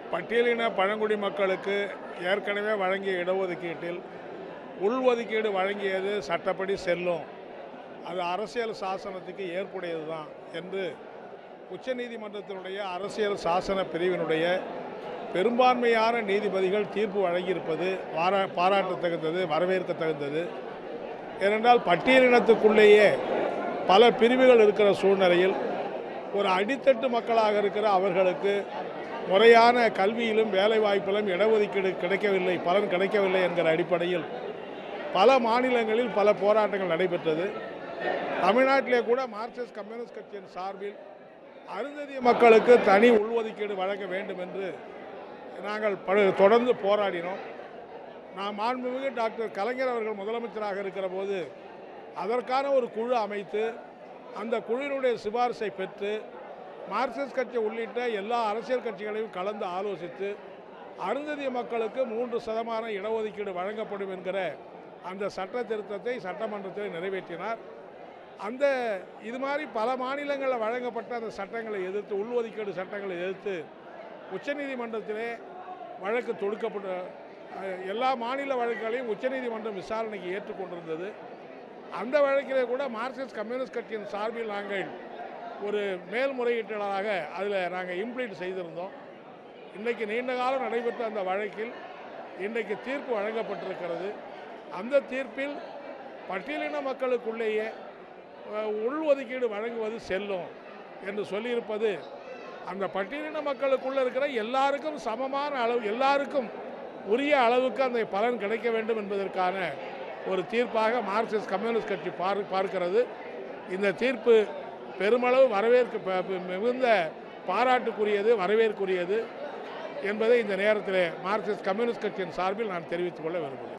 பட்டியலின பழங்குடி மக்களுக்கு ஏற்கனவே வழங்கிய இடஒதுக்கீட்டில் உள்ஒதுக்கீடு வழங்கியது சட்டப்படி செல்லும் அது அரசியல் சாசனத்துக்கு ஏற்புடையது தான் என்று உச்சநீதிமன்றத்தினுடைய அரசியல் சாசன பிரிவினுடைய பெரும்பான்மையான நீதிபதிகள் தீர்ப்பு வழங்கியிருப்பது பாரா பாராட்டத்தகுந்தது வரவேற்கத்தகுந்தது ஏனென்றால் பட்டியலினத்துக்குள்ளேயே பல பிரிவுகள் இருக்கிற சூழ்நிலையில் ஒரு அடித்தட்டு மக்களாக இருக்கிற அவர்களுக்கு முறையான கல்வியிலும் வேலைவாய்ப்பிலும் இடஒதுக்கீடு கிடைக்கவில்லை பலன் கிடைக்கவில்லை என்கிற அடிப்படையில் பல மாநிலங்களில் பல போராட்டங்கள் நடைபெற்றது தமிழ்நாட்டிலே கூட மார்க்சிஸ்ட் கம்யூனிஸ்ட் கட்சியின் சார்பில் அருந்ததிய மக்களுக்கு தனி உள்ஒதுக்கீடு வழங்க வேண்டும் என்று நாங்கள் படு- தொடர்ந்து போராடினோம் நான் மாண்புமிகு டாக்டர் கலைஞர் அவர்கள் முதலமைச்சராக இருக்கிற போது அதற்கான ஒரு குழு அமைத்து அந்த குழுவினுடைய சிபாரிசை பெற்று மார்க்சிஸ்ட் கட்சி உள்ளிட்ட எல்லா அரசியல் கட்சிகளையும் கலந்து ஆலோசித்து அருந்ததிய மக்களுக்கு மூன்று சதமான இடஒதுக்கீடு வழங்கப்படும் என்கிற அந்த சட்ட திருத்தத்தை சட்டமன்றத்தில் நிறைவேற்றினார் அந்த இது மாதிரி பல மாநிலங்களில் வழங்கப்பட்ட அந்த சட்டங்களை எதிர்த்து உள்ஒதுக்கீடு சட்டங்களை எதிர்த்து உச்சநீதிமன்றத்திலே வழக்கு தொடுக்கப்பட்ட அஹ், எல்லா மாநில வழக்குகளையும் உச்சநீதிமன்றம் விசாரணைக்கு ஏற்றுக்கொண்டிருந்தது அந்த வழக்கிலே கூட மார்க்சிஸ்ட் கம்யூனிஸ்ட் கட்சியின் சார்பில் நாங்கள் ஒரு மேல்முறையீட்டாளராக அதில் நாங்கள் இம்ப்ளீட் செய்திருந்தோம் இன்றைக்கு நீண்ட காலம் நடைபெற்ற அந்த வழக்கில் இன்றைக்கு தீர்ப்பு வழங்கப்பட்டிருக்கிறது அந்த தீர்ப்பில் பட்டியலின மக்களுக்குள்ளேயே அஹ், உள்ஒதுக்கீடு வழங்குவது செல்லும் என்று சொல்லியிருப்பது அந்த பட்டியலின மக்களுக்குள்ள இருக்கிற எல்லாருக்கும் சமமான அளவு எல்லாருக்கும் உரிய அளவுக்கு அந்த பலன் கிடைக்க வேண்டும் என்பதற்கான ஒரு தீர்ப்பாக மார்க்சிஸ்ட் கம்யூனிஸ்ட் கட்சி பார் பார்க்கிறது இந்த தீர்ப்பு பெருமளவு வரவேற்க ப- ப- மிகுந்த பாராட்டுக்குரியது வரவேற்குரியது என்பதை இந்த நேரத்தில் மார்க்சிஸ்ட் கம்யூனிஸ்ட் கட்சியின் சார்பில் நான் தெரிவித்துக் கொள்ள விரும்புகிறேன்